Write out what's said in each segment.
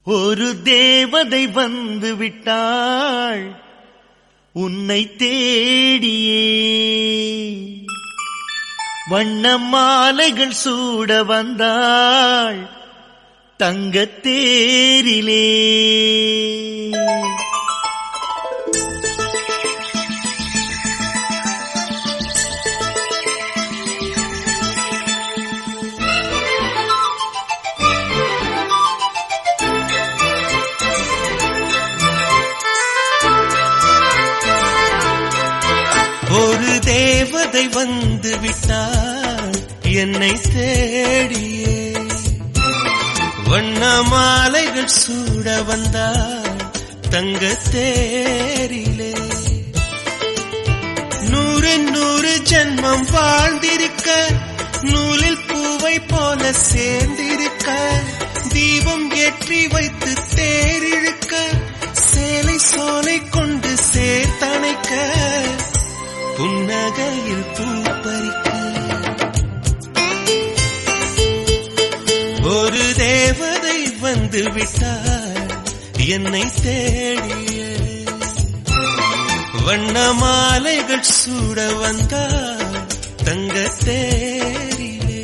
ஒரு தேவதை வந்து விட்டாள் உன்னை தேடியே வண்ண மாலைகள் சூட வந்தாள் தங்கத் தேரிலே ஒரு தேவதை வந்து விட்டாள் என்னை தேடியே வண்ண மாலைகள் சூட வந்தாள் தங்க தேரிலே நூறு நூறு ஜென்மம் வாழ்ந்திருக்க நூலில் பூவை போல சேர்ந்திருக்க தீபம் ஏற்றி வைத்து தேரிழுக்க சேலை சோலை கொண்டு சேர்த்தணைக்க புன்னகையில் பூ பறிக்க ஒரு தேவதை வந்து விட்டார் என்னை தேடிய வண்ண மாலைகள் சூட வந்தார் தங்க தேரிலே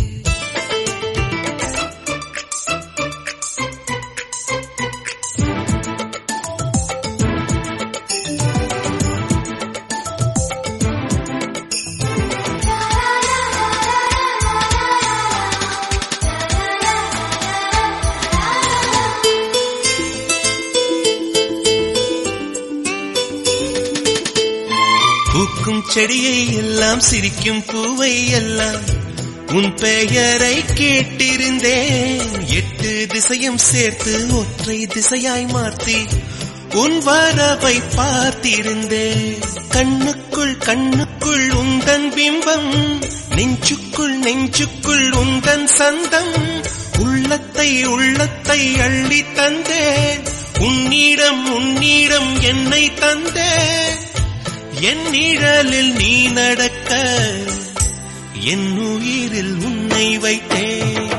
பூக்கும் செடியை எல்லாம் சிரிக்கும் பூவை எல்லாம் உன் பெயரை கேட்டிருந்தேன் எட்டு திசையும் சேர்த்து ஒற்றை திசையாய் மாற்றி உன் வரவை பார்த்திருந்தேன் கண்ணுக்குள் கண்ணுக்குள் உந்தன் பிம்பம் நெஞ்சுக்குள் நெஞ்சுக்குள் உந்தன் சந்தம் உள்ளத்தை உள்ளத்தை அள்ளி தந்தேன் உன்னிடம் உன்னிடம் என்னை தந்தேன் என் நிழலில் நீ நடக்க என் உயிரில் உன்னை வைத்தேன்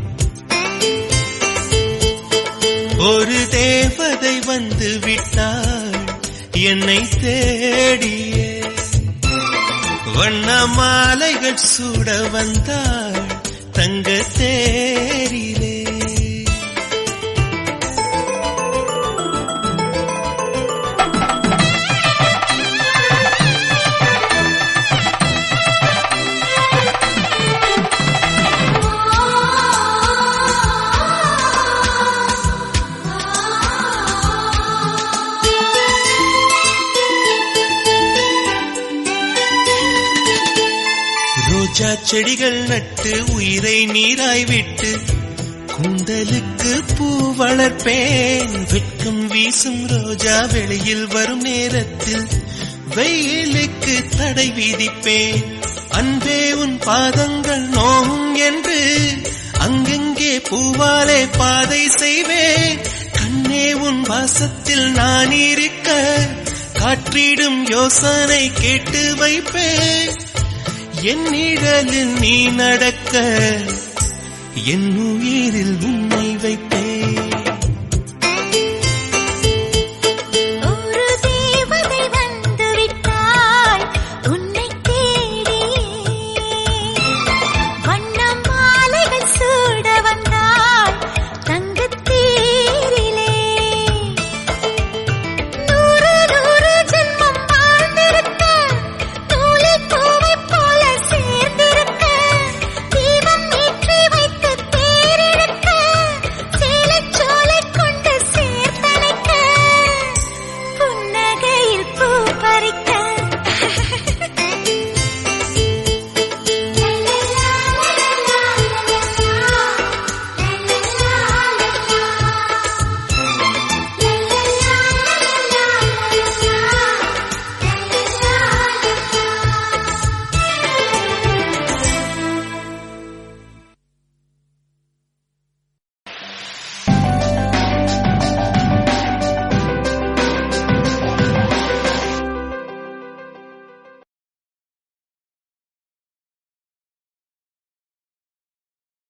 ஒரு தேவதை வந்து விட்டாள் என்னை தேடியே வண்ண மாலைகள் சூட வந்தாள் தங்க தேரிலே ரோஜா செடிகள் நட்டு உயிரை நீராய் விட்டு குந்தலுக்கு பூ வளர்ப்பேன் வெட்கம் வீசும் ரோஜா வெளியில் வரும் நேரத்தில் வெயிலுக்கு தடை விதிப்பேன் அன்பே உன் பாதங்கள் நோகும் என்று அங்கெங்கே பூவாலே பாதை செய்வேன் கண்ணே உன் வாசத்தில் நான் இருக்க காற்றிடும் யோசனை கேட்டு வைப்பேன் என் நிழலில் நீ நடக்க என் உயிரில் உன்னை வைப்ப